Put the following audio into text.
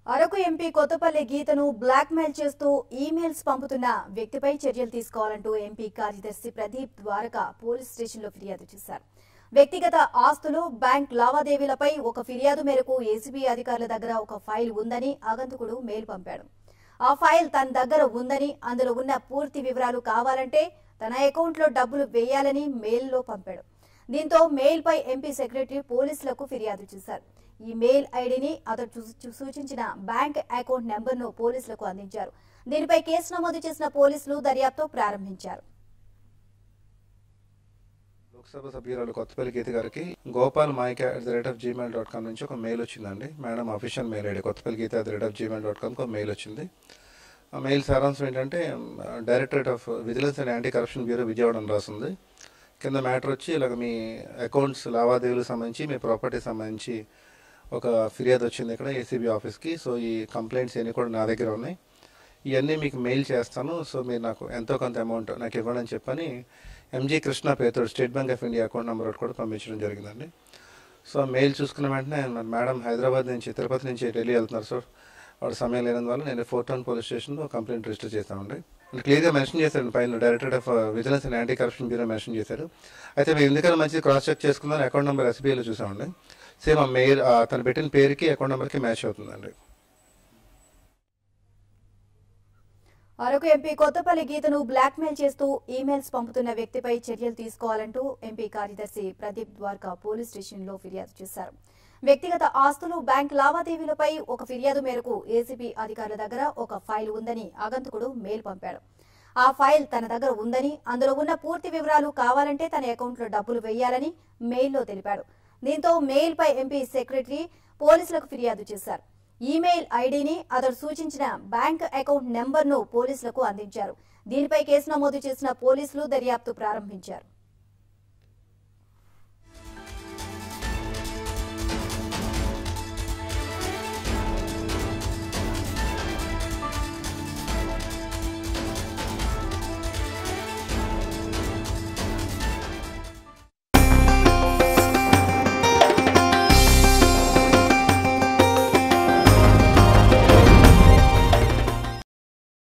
Araku MP Kothapalli గీతను blackmail చేస్తూ emails పంపుతున్న వ్యక్తిపై చర్యలు తీసుకోవాలంటూ ఎంపీ కార్యదర్శి ప్రదీప్ ద్వారక పోలీస్ స్టేషన్లో ఫిర్యాదు చేశారు వ్యక్తిగత ఆస్తులు బ్యాంక్ లావాదేవీలపై ఒక ఫిర్యాదు మేరకు ఏసీబీ అధికారుల దగ్గర ఒక ఫైల్ ఉందని ఆగంతుకుడు మెయిల్ పంపాడు ఆ ఫైల్ తన దగ్గర ఉందని అందులో ఉన్న పూర్తి వివరాలు కావాలంటే తన అకౌంట్లో డబ్బులు వేయాలని మెయిల్లో పంపాడు దీంతో మెయిల్ పై ఎంపీ సెక్రటరీ పోలీసులకు ఫిర్యాదు చేశారు ఈ మెయిల్ ఐడిని అతడు చూ- సూచించిన బ్యాంక్ అకౌంట్ నెంబర్ను పోలీసులకు అందించారు దీనిపై కేసు నమోదు చేసిన పోలీసులు దర్యాప్తు ప్రారంభించారు లోక్సభ సభ్యురాలు కొత్తపల్లి గీత గారికి గోపాల్ మాయిక at the rate of Gmail dot com నుంచి ఒక మెయిల్ వచ్చిందండి madam official mail ID Kothapalli Geetha at the rate of Gmail dot కామ్కి ఒక మెయిల్ వచ్చింది ఆ మెయిల్ సారాంశం ఏంటంటే directorate of vigilance and anti corruption bureau Vijayawada అని రాస్తుంది కింద మ్యాటర్ వచ్చి ఇలాగ మీ అకౌంట్స్ లావాదేవీలకు సంబంధించి మీ ప్రాపర్టీ సంబంధించి ఒక ఫిర్యాదు వచ్చింది ఇక్కడ ఏసీబీ ఆఫీస్కి సో ఈ కంప్లైంట్స్ అన్నీ కూడా నా దగ్గర ఉన్నాయి ఇవన్నీ మీకు మెయిల్ చేస్తాను సో మీరు నాకు ఎంతో కొంత అమౌంట్ నాకు ఇవ్వండి అని చెప్పని ఎంజీ కృష్ణ పేరుతో State Bank of India account number ఒకటి కూడా పంపించడం జరిగిందండి సో ఆ మెయిల్ చూసుకున్న వెంటనే మరి మేడం హైదరాబాద్ నుంచి తిరుపతి నుంచి ఢిల్లీ వెళ్తున్నారు సార్ వాడు సమయం లేనందువల్ల నేను ఫోర్ టౌన్ పోలీస్ స్టేషన్లో కంప్లైంట్ రిజిస్టర్ చేస్తామండి క్లియర్గా మెన్షన్ చేశారు పైన director of vigilance and anti corruption bureau mention చేశారు అయితే మేము ఎందుకైనా మంచి క్రాస్ చెక్ చేసుకుందని అకౌంట్ నెంబర్ ఎస్బీఐలో చూసామండి సేమ్ ఆ మెయిల్ తను పెట్టిన పేరుకి అకౌంట్ నెంబర్కి మ్యాచ్ అవుతుందండి అరకు ఎంపీ కొత్తపల్లి గీతను బ్లాక్మెయిల్ చేస్తూ ఈమెయిల్స్ పంపుతున్న వ్యక్తిపై చర్యలు తీసుకోవాలంటూ ఎంపీ కార్యదర్శి ప్రదీప్ ద్వారకా పోలీస్ స్టేషన్లో ఫిర్యాదు చేశారు వ్యక్తిగత ఆస్తులు బ్యాంక్ లావాదేవీలపై ఒక ఫిర్యాదు మేరకు ఏసీబీ అధికారుల దగ్గర ఒక ఫైల్ ఉందని ఆగంతుకుడు మెయిల్ పంపాడు ఆ ఫైల్ తన దగ్గర ఉందని అందులో ఉన్న పూర్తి వివరాలు కావాలంటే తన అకౌంట్లో డబ్బులు వేయాలని మెయిల్లో తెలిపాడు దీంతో మెయిల్ పై ఎంపీ సెక్రటరీ పోలీసులకు ఫిర్యాదు చేశారు ఈమెయిల్ ఐడిని అతడు సూచించిన బ్యాంక్ అకౌంట్ నెంబర్ను పోలీసులకు అందించారు దీనిపై కేసు నమోదు చేసిన పోలీసులు దర్యాప్తు ప్రారంభించారు